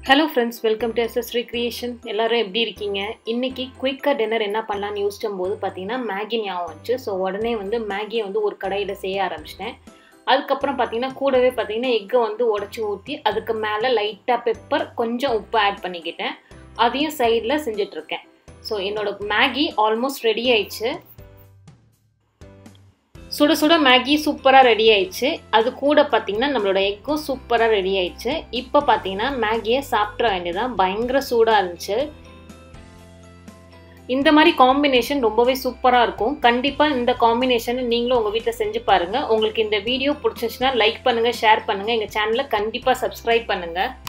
hello friends welcome to SSri creation எல்லாரும் எப்படி இருக்கீங்க இன்னைக்கு குயிக்காக டின்னர் என்ன பண்ணலாம்னு யோசிச்சும் போது பார்த்தீங்கன்னா மேகி ஞாபகம் வந்துச்சு ஸோ உடனே வந்து மேகியை வந்து ஒரு கடையில் செய்ய ஆரம்பிச்சிட்டேன் அதுக்கப்புறம் பார்த்தீங்கன்னா கூடவே பார்த்தீங்கன்னா எக்கை வந்து உடச்சி ஊற்றி அதுக்கு மேலே லைட்டாக பெப்பர் கொஞ்சம் உப்பு ஆட் பண்ணிக்கிட்டேன் அதையும் சைடில் செஞ்சிட்ருக்கேன் ஸோ என்னோட மேகி ஆல்மோஸ்ட் ரெடி ஆயிடுச்சு சுட சுட மேகி சூப்பராக ரெடி ஆயிடுச்சு அது கூட பார்த்தீங்கன்னா நம்மளோட எக்கும் சூப்பராக ரெடி ஆயிடுச்சு இப்போ பார்த்தீங்கன்னா மேகியை சாப்பிட்ற வேண்டியதான் பயங்கர சூடாக இருந்துச்சு இந்த மாதிரி காம்பினேஷன் ரொம்பவே சூப்பராக இருக்கும் கண்டிப்பாக இந்த காம்பினேஷன் நீங்களும் உங்கள் வீட்டில் செஞ்சு பாருங்கள் உங்களுக்கு இந்த வீடியோ பிடிச்சிச்சுன்னா லைக் பண்ணுங்கள் ஷேர் பண்ணுங்கள் எங்கள் சேனலை கண்டிப்பாக சப்ஸ்கிரைப் பண்ணுங்கள்